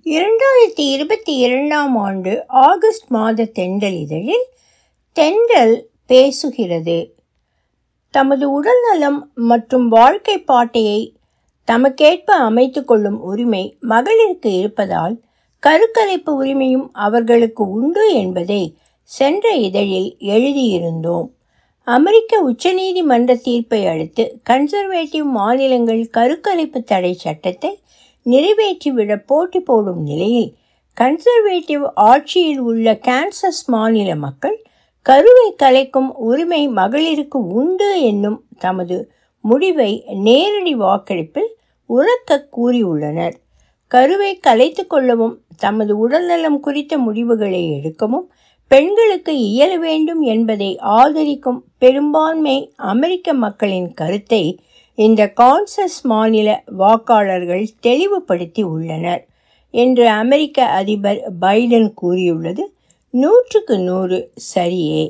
இரண்டாயிரத்தி இருபத்தி இரண்டாம் ஆண்டு ஆகஸ்ட் மாத தென்றல் இதழில் தென்றல் பேசுகிறது தமது உடல்நலம் மற்றும் வாழ்க்கை பாட்டையை தமக்கேற்ப அமைத்து கொள்ளும் உரிமை மகளிருக்கு இருப்பதால் கருக்கலைப்பு உரிமையும் அவர்களுக்கு உண்டு என்பதை சென்ற இதழில் எழுதியிருந்தோம் அமெரிக்க உச்சநீதிமன்ற தீர்ப்பை அடுத்து கன்சர்வேட்டிவ் மாநிலங்கள் கருக்கலைப்பு தடை சட்டத்தை நிறைவேற்றிவிட போட்டி போடும் நிலையில் கன்சர்வேட்டிவ் ஆட்சியில் உள்ள கான்சஸ் மாநில மக்கள் கருவை கலைக்கும் உரிமை மகளிருக்கு உண்டு என்னும் தமது முடிவை நேரடி வாக்கெடுப்பில் உறக்க கூறியுள்ளனர் கருவை கலைத்து கொள்ளவும் தமது உடல்நலம் குறித்த முடிவுகளை எடுக்கவும் பெண்களுக்கு இயல வேண்டும் என்பதை ஆதரிக்கும் பெரும்பான்மை அமெரிக்க மக்களின் கருத்தை இந்த கான்சஸ் மாநில வாக்காளர்கள் தெளிவுபடுத்தி உள்ளனர் என்று அமெரிக்க அதிபர் பைடன் கூறியுள்ளது நூற்றுக்கு நூறு சரியே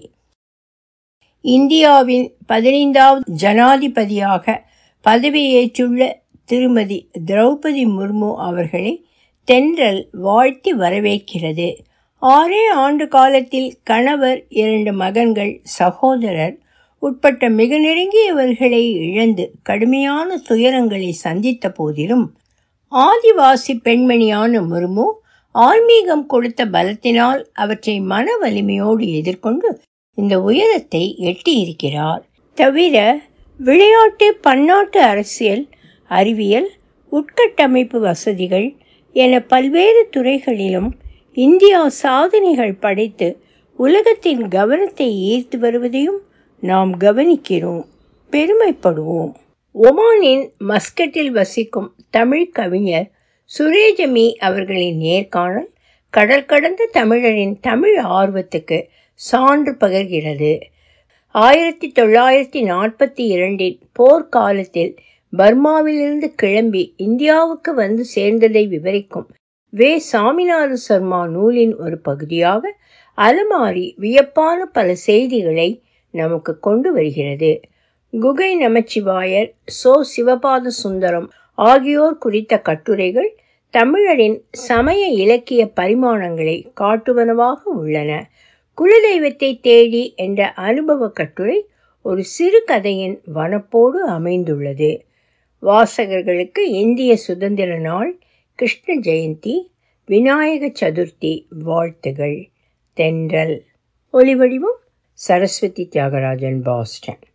இந்தியாவின் பதினைந்தாவது ஜனாதிபதியாக பதவியேற்றுள்ள திருமதி திரௌபதி முர்மு அவர்களை தென்றல் வாழ்த்தி வரவேற்கிறது ஆறே ஆண்டு காலத்தில் கணவர் இரண்டு மகன்கள் சகோதரர் உட்பட்ட மிக நெருங்கியவர்களை இழந்து கடுமையான துயரங்களை சந்தித்த போதிலும் ஆதிவாசி பெண்மணியான முர்மு ஆன்மீகம் கொடுத்த பலத்தினால் அவற்றை மன வலிமையோடு எதிர்கொண்டு இந்த உயரத்தை எட்டியிருக்கிறார் தவிர விளையாட்டு பன்னாட்டு அரசியல் அறிவியல் உட்கட்டமைப்பு வசதிகள் என பல்வேறு துறைகளிலும் இந்தியா சாதனைகள் படைத்து உலகத்தின் கவனத்தை ஈர்த்து வருவதையும் நாம் கவனிக்கிறோம் பெருமைப்படுவோம் ஒமானின் மஸ்கட்டில் வசிக்கும் தமிழ் கவிஞர் சுரேஜமி அவர்களின் நேர்காணல் கடல் கடந்த தமிழரின் தமிழ் ஆர்வத்துக்கு சான்று பகர்கிறது ஆயிரத்தி தொள்ளாயிரத்தி நாற்பத்தி இரண்டில் போர்க்காலத்தில் பர்மாவிலிருந்து கிளம்பி இந்தியாவுக்கு வந்து சேர்ந்ததை விவரிக்கும் வே சாமிநாத சர்மா நூலின் ஒரு பகுதியாக அலமாரி வியப்பான பல செய்திகளை நமக்கு கொண்டு வருகிறது குகை நமச்சிவாயர் சோ சிவபாத சுந்தரம் ஆகியோர் குறித்த கட்டுரைகள் தமிழரின் சமய இலக்கிய பரிமாணங்களை காட்டுவனவாக உள்ளன குலதெய்வத்தை தேடி என்ற அனுபவ கட்டுரை ஒரு சிறு கதையின் வனப்போடு அமைந்துள்ளது வாசகர்களுக்கு இந்திய சுதந்திர நாள் கிருஷ்ண ஜெயந்தி விநாயக சதுர்த்தி வாழ்த்துகள் தென்றல் ஒலிவடிவம் சரஸ்வதி தியாகராஜன் பாஸ்டன்